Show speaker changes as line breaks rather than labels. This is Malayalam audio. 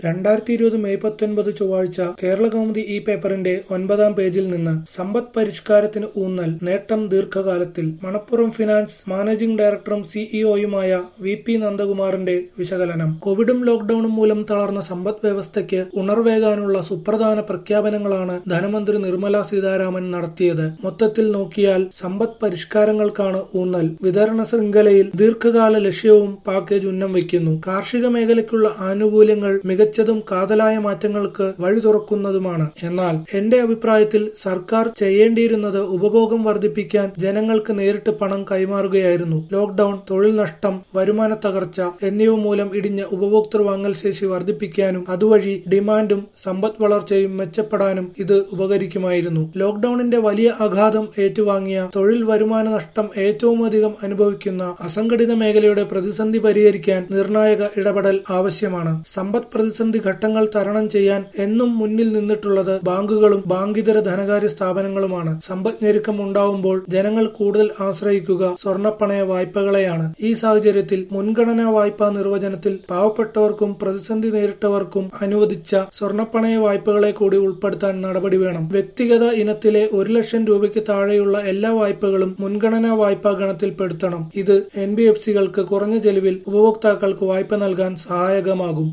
രണ്ടായിരത്തി ഇരുപത് മെയ് പത്തൊൻപത് ചൊവ്വാഴ്ച കേരളകൗമുദി ഈ പേപ്പറിന്റെ ഒൻപതാം പേജിൽ നിന്ന് സമ്പദ് പരിഷ്കാരത്തിന് ഊന്നൽ നേട്ടം ദീർഘകാലത്തിൽ മണപ്പുറം ഫിനാൻസ് മാനേജിംഗ് ഡയറക്ടറും സിഇഒയുമായ വി പി നന്ദകുമാറിന്റെ വിശകലനം കോവിഡും ലോക്ഡൌണും മൂലം തളർന്ന സമ്പദ് വ്യവസ്ഥയ്ക്ക് ഉണർവേകാനുള്ള സുപ്രധാന പ്രഖ്യാപനങ്ങളാണ് ധനമന്ത്രി നിർമ്മല സീതാരാമൻ നടത്തിയത് മൊത്തത്തിൽ നോക്കിയാൽ സമ്പദ് പരിഷ്കാരങ്ങൾക്കാണ് ഊന്നൽ വിതരണ ശൃംഖലയിൽ ദീർഘകാല ലക്ഷ്യവും പാക്കേജ് ഉന്നം വയ്ക്കുന്നു കാർഷിക മേഖലയ്ക്കുള്ള ആനുകൂല്യങ്ങൾ മികച്ചതും കാതലായ മാറ്റങ്ങൾക്ക് വഴി തുറക്കുന്നതുമാണ് എന്നാൽ എന്റെ അഭിപ്രായത്തിൽ സർക്കാർ ചെയ്യേണ്ടിയിരുന്നത് ഉപഭോഗം വർദ്ധിപ്പിക്കാൻ ജനങ്ങൾക്ക് നേരിട്ട് പണം കൈമാറുകയായിരുന്നു ലോക്ഡൌൺ തൊഴിൽ നഷ്ടം വരുമാന തകർച്ച എന്നിവ മൂലം ഇടിഞ്ഞ ഉപഭോക്തൃ വാങ്ങൽ ശേഷി വർദ്ധിപ്പിക്കാനും അതുവഴി ഡിമാൻഡും സമ്പദ് വളർച്ചയും മെച്ചപ്പെടാനും ഇത് ഉപകരിക്കുമായിരുന്നു ലോക്ഡൌണിന്റെ വലിയ ആഘാതം ഏറ്റുവാങ്ങിയ തൊഴിൽ വരുമാന നഷ്ടം ഏറ്റവുമധികം അനുഭവിക്കുന്ന അസംഘടിത മേഖലയുടെ പ്രതിസന്ധി പരിഹരിക്കാൻ നിർണായക ഇടപെടൽ ആവശ്യമാണ് സമ്പദ് പ്രതിസന്ധി ഘട്ടങ്ങൾ തരണം ചെയ്യാൻ എന്നും മുന്നിൽ നിന്നിട്ടുള്ളത് ബാങ്കുകളും ബാങ്കിതര ധനകാര്യ സ്ഥാപനങ്ങളുമാണ് സമ്പദ്ഞെരുക്കം ഉണ്ടാവുമ്പോൾ ജനങ്ങൾ കൂടുതൽ ആശ്രയിക്കുക സ്വർണ്ണപ്പണയ വായ്പകളെയാണ് ഈ സാഹചര്യത്തിൽ മുൻഗണനാ വായ്പാ നിർവചനത്തിൽ പാവപ്പെട്ടവർക്കും പ്രതിസന്ധി നേരിട്ടവർക്കും അനുവദിച്ച സ്വർണ്ണപ്പണയ വായ്പകളെ കൂടി ഉൾപ്പെടുത്താൻ നടപടി വേണം വ്യക്തിഗത ഇനത്തിലെ ഒരു ലക്ഷം രൂപയ്ക്ക് താഴെയുള്ള എല്ലാ വായ്പകളും മുൻഗണനാ വായ്പാ ഗണത്തിൽ പെടുത്തണം ഇത് എൻ ബി എഫ് സികൾക്ക് കുറഞ്ഞ ചെലവിൽ ഉപഭോക്താക്കൾക്ക് വായ്പ നൽകാൻ സഹായകമാകും